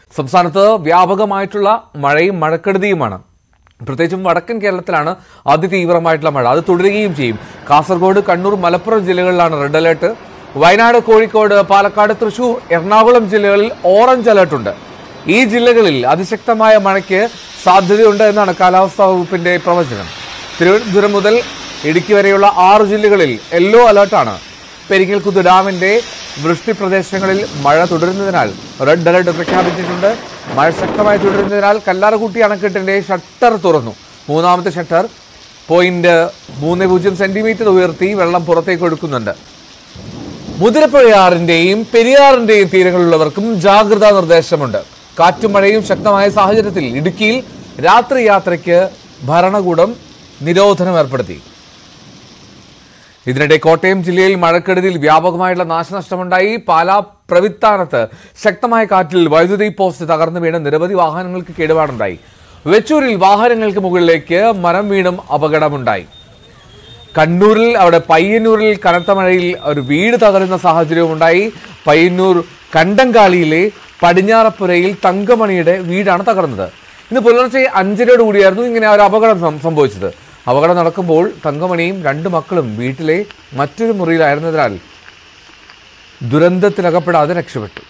സംസ്ഥാനത്ത് വ്യാപകമായിട്ടുള്ള മഴയും മഴക്കെടുതിയുമാണ് പ്രത്യേകിച്ചും വടക്കൻ കേരളത്തിലാണ് അതിതീവ്രമായിട്ടുള്ള മഴ അത് തുടരുകയും ചെയ്യും കാസർഗോഡ് കണ്ണൂർ മലപ്പുറം ജില്ലകളിലാണ് റെഡ് അലേർട്ട് വയനാട് കോഴിക്കോട് പാലക്കാട് തൃശൂർ എറണാകുളം ജില്ലകളിൽ ഓറഞ്ച് അലേർട്ടുണ്ട് ഈ ജില്ലകളിൽ അതിശക്തമായ മഴയ്ക്ക് സാധ്യതയുണ്ട് എന്നാണ് കാലാവസ്ഥാ വകുപ്പിന്റെ പ്രവചനം തിരുവനന്തപുരം മുതൽ ഇടുക്കി വരെയുള്ള ആറ് ജില്ലകളിൽ യെല്ലോ അലേർട്ടാണ് പെരിങ്ങൽകുത്ത് ഡാമിന്റെ വൃഷ്ടി പ്രദേശങ്ങളിൽ മഴ തുടരുന്നതിനാൽ റെഡ് അലർട്ട് പ്രഖ്യാപിച്ചിട്ടുണ്ട് മഴ ശക്തമായി തുടരുന്നതിനാൽ കല്ലാറക്കുട്ടി അണക്കെട്ടിന്റെ ഷട്ടർ തുറന്നു മൂന്നാമത്തെ ഷട്ടർ പോയിന്റ് മൂന്ന് പൂജ്യം സെന്റിമീറ്റർ ഉയർത്തി വെള്ളം പുറത്തേക്ക് ഒഴുക്കുന്നുണ്ട് മുതിരപ്പുഴയാറിന്റെയും പെരിയാറിന്റെയും തീരങ്ങളിലുള്ളവർക്കും ജാഗ്രതാ നിർദ്ദേശമുണ്ട് കാറ്റും മഴയും ശക്തമായ സാഹചര്യത്തിൽ ഇടുക്കിയിൽ രാത്രി യാത്രയ്ക്ക് ഭരണകൂടം നിരോധനം ഏർപ്പെടുത്തി ഇതിനിടെ കോട്ടയം ജില്ലയിൽ മഴക്കെടുതിയിൽ വ്യാപകമായുള്ള നാശനഷ്ടമുണ്ടായി പാലാ പ്രവിത്താനത്ത് ശക്തമായ കാറ്റിൽ വൈദ്യുതി പോസ്റ്റ് തകർന്നു വീണ് നിരവധി വാഹനങ്ങൾക്ക് കേടുപാടുണ്ടായി വെച്ചൂരിൽ വാഹനങ്ങൾക്ക് മുകളിലേക്ക് മരം വീണും അപകടമുണ്ടായി കണ്ണൂരിൽ അവിടെ പയ്യന്നൂരിൽ കനത്ത മഴയിൽ ഒരു വീട് തകരുന്ന സാഹചര്യവും ഉണ്ടായി പയ്യന്നൂർ കണ്ടങ്കാളിയിലെ പടിഞ്ഞാറപ്പുരയിൽ തങ്കമണിയുടെ വീടാണ് തകർന്നത് ഇന്ന് പുലർച്ചെ അഞ്ചരയോട് കൂടിയായിരുന്നു ഇങ്ങനെ ഒരു അപകടം സം- സംഭവിച്ചത് അപകടം നടക്കുമ്പോൾ തങ്കമണിയും രണ്ട് മക്കളും വീട്ടിലെ മറ്റൊരു മുറിയിലായിരുന്നതിനാൽ ദുരന്തത്തിലകപ്പെടാതെ രക്ഷപ്പെട്ടു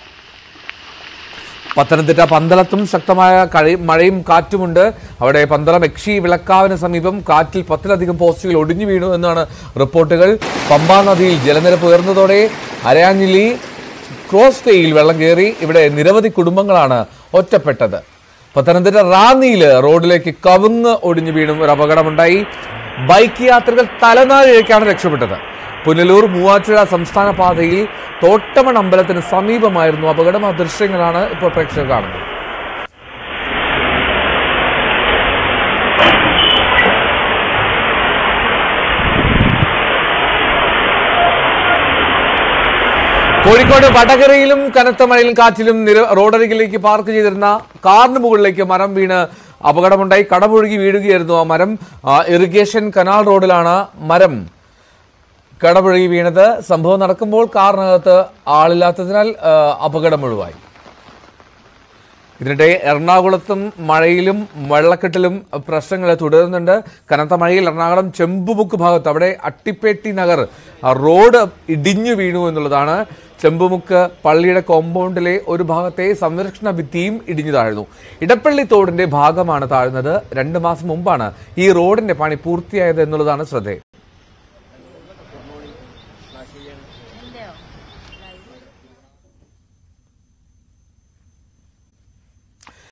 പത്തനംതിട്ട പന്തളത്തും ശക്തമായ കഴി മഴയും കാറ്റുമുണ്ട് അവിടെ പന്തളം എക്ഷി വിളക്കാവിന് സമീപം കാറ്റിൽ പത്തിലധികം പോസ്റ്റുകൾ ഒടിഞ്ഞു വീണു എന്നാണ് റിപ്പോർട്ടുകൾ പമ്പാ നദിയിൽ ജലനിരപ്പ് ഉയർന്നതോടെ അരയാഞ്ഞിലി ക്രോസ് വേയിൽ വെള്ളം കയറി ഇവിടെ നിരവധി കുടുംബങ്ങളാണ് ഒറ്റപ്പെട്ടത് പത്തനംതിട്ട റാന്നിയിൽ റോഡിലേക്ക് കവുങ്ങ് ഒടിഞ്ഞു വീണും ഒരു അപകടമുണ്ടായി ബൈക്ക് യാത്രികർ തലനാരിഴയ്ക്കാണ് രക്ഷപ്പെട്ടത് പുനലൂർ മൂവാറ്റുഴ സംസ്ഥാന പാതയിൽ തോട്ടമൺ അമ്പലത്തിന് സമീപമായിരുന്നു അപകടം ആ ദൃശ്യങ്ങളാണ് ഇപ്പോൾ പ്രേക്ഷകർ കാണുന്നത് കോഴിക്കോട് വടകരയിലും കനത്ത മഴയിലും കാറ്റിലും നിര റോഡരികിലേക്ക് പാർക്ക് ചെയ്തിരുന്ന കാറിന് മുകളിലേക്ക് മരം വീണ് അപകടമുണ്ടായി കടപുഴുകി വീഴുകയായിരുന്നു ആ മരം ആ, ഇറിഗേഷൻ കനാൽ റോഡിലാണ് മരം കടപുഴകി വീണത് സംഭവം നടക്കുമ്പോൾ കാറിനകത്ത് ആളില്ലാത്തതിനാൽ ആ, അപകടം ഒഴിവായി ഇതിനിടെ എറണാകുളത്തും മഴയിലും വെള്ളക്കെട്ടിലും പ്രശ്നങ്ങൾ തുടരുന്നുണ്ട് കനത്ത മഴയിൽ എറണാകുളം ചെമ്പുമുക്ക് ഭാഗത്ത് അവിടെ അട്ടിപ്പേട്ടി നഗർ ആ റോഡ് ഇടിഞ്ഞു വീണു എന്നുള്ളതാണ് ചെമ്പുമുക്ക് പള്ളിയുടെ കോമ്പൗണ്ടിലെ ഒരു ഭാഗത്തെ സംരക്ഷണ ഭിത്തിയും ഇടിഞ്ഞു താഴ്ന്നു ഇടപ്പള്ളി തോടിന്റെ ഭാഗമാണ് താഴ്ന്നത് രണ്ട് മാസം മുമ്പാണ് ഈ റോഡിന്റെ പണി പൂർത്തിയായത് എന്നുള്ളതാണ് ശ്രദ്ധേയം